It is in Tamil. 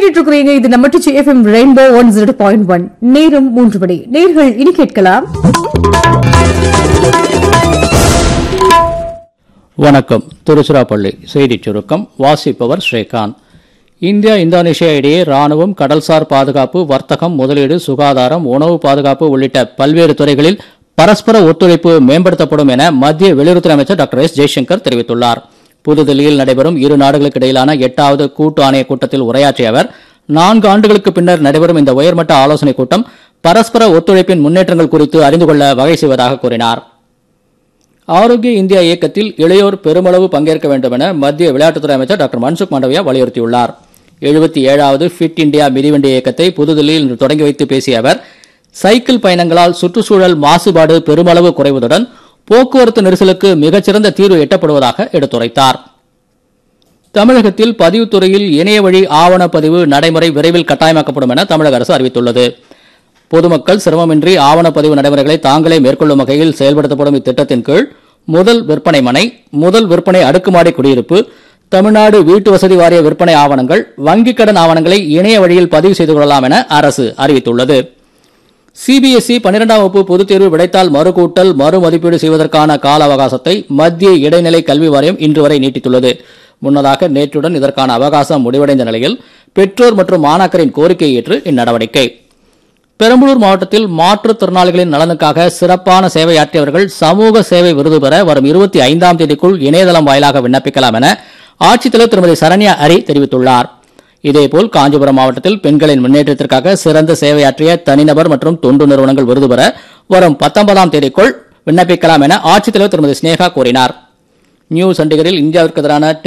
கேட்டுட்டு இருக்கிறீங்க இது நம்ம FM rainbow one zero point one நேரம் மூன்று மணி நேர்கள் இனி கேட்கலாம் வணக்கம் திருச்சிராப்பள்ளி செய்திச் சுருக்கம் வாசிப்பவர் ஸ்ரீகாந்த் இந்தியா இந்தோனேஷியா இடையே ராணுவம் கடல்சார் பாதுகாப்பு வர்த்தகம் முதலீடு சுகாதாரம் உணவு பாதுகாப்பு உள்ளிட்ட பல்வேறு துறைகளில் பரஸ்பர ஒத்துழைப்பு மேம்படுத்தப்படும் என மத்திய வெளியுறவுத்துறை அமைச்சர் டாக்டர் எஸ் ஜெய்சங்கர் தெரிவித்துள்ளார் புதுதில்லியில் நடைபெறும் இரு நாடுகளுக்கு இடையிலான எட்டாவது கூட்டு ஆணைய கூட்டத்தில் உரையாற்றிய அவர் நான்கு ஆண்டுகளுக்கு பின்னர் நடைபெறும் இந்த உயர்மட்ட ஆலோசனைக் கூட்டம் பரஸ்பர ஒத்துழைப்பின் முன்னேற்றங்கள் குறித்து அறிந்து கொள்ள வகை செய்வதாக கூறினார் ஆரோக்கிய இந்தியா இயக்கத்தில் இளையோர் பெருமளவு பங்கேற்க வேண்டும் என மத்திய விளையாட்டுத்துறை அமைச்சர் டாக்டர் மன்சுக் மாண்டவியா வலியுறுத்தியுள்ளார் எழுபத்தி ஏழாவது ஃபிட் இந்தியா மிதிவண்டி இயக்கத்தை புதுதில்லியில் இன்று தொடங்கி வைத்து பேசிய அவர் சைக்கிள் பயணங்களால் சுற்றுச்சூழல் மாசுபாடு பெருமளவு குறைவதுடன் போக்குவரத்து நெரிசலுக்கு மிகச்சிறந்த தீர்வு எட்டப்படுவதாக எடுத்துரைத்தார் தமிழகத்தில் பதிவுத்துறையில் இணைய வழி ஆவணப்பதிவு நடைமுறை விரைவில் கட்டாயமாக்கப்படும் என தமிழக அரசு அறிவித்துள்ளது பொதுமக்கள் சிரமமின்றி ஆவணப்பதிவு நடைமுறைகளை தாங்களே மேற்கொள்ளும் வகையில் செயல்படுத்தப்படும் இத்திட்டத்தின் கீழ் முதல் விற்பனை மனை முதல் விற்பனை அடுக்குமாடி குடியிருப்பு தமிழ்நாடு வீட்டு வசதி வாரிய விற்பனை ஆவணங்கள் வங்கிக் கடன் ஆவணங்களை இணைய வழியில் பதிவு செய்து கொள்ளலாம் என அரசு அறிவித்துள்ளது சிபிஎஸ்இ பன்னிரெண்டாம் வகுப்பு பொதுத் தேர்வு விடைத்தாள் மறுகூட்டல் மறு மதிப்பீடு செய்வதற்கான கால அவகாசத்தை மத்திய இடைநிலை கல்வி வாரியம் இன்று வரை நீட்டித்துள்ளது முன்னதாக நேற்றுடன் இதற்கான அவகாசம் முடிவடைந்த நிலையில் பெற்றோர் மற்றும் மாணாக்கரின் கோரிக்கையை ஏற்று இந்நடவடிக்கை பெரம்பலூர் மாவட்டத்தில் மாற்றுத்திறனாளிகளின் நலனுக்காக சிறப்பான சேவையாற்றியவர்கள் சமூக சேவை விருது பெற வரும் இருபத்தி ஐந்தாம் தேதிக்குள் இணையதளம் வாயிலாக விண்ணப்பிக்கலாம் என ஆட்சித்தலைவர் திருமதி சரண்யா அரி தெரிவித்துள்ளார் இதேபோல் காஞ்சிபுரம் மாவட்டத்தில் பெண்களின் முன்னேற்றத்திற்காக சிறந்த சேவையாற்றிய தனிநபர் மற்றும் தொண்டு நிறுவனங்கள் விருது பெற வரும் பத்தொன்பதாம் தேதிக்குள் விண்ணப்பிக்கலாம் என ஆட்சித்தலைவர் திருமதி ஸ்னேகா கூறினார் நியூ சண்டிகரில் இந்தியாவிற்கு எதிரான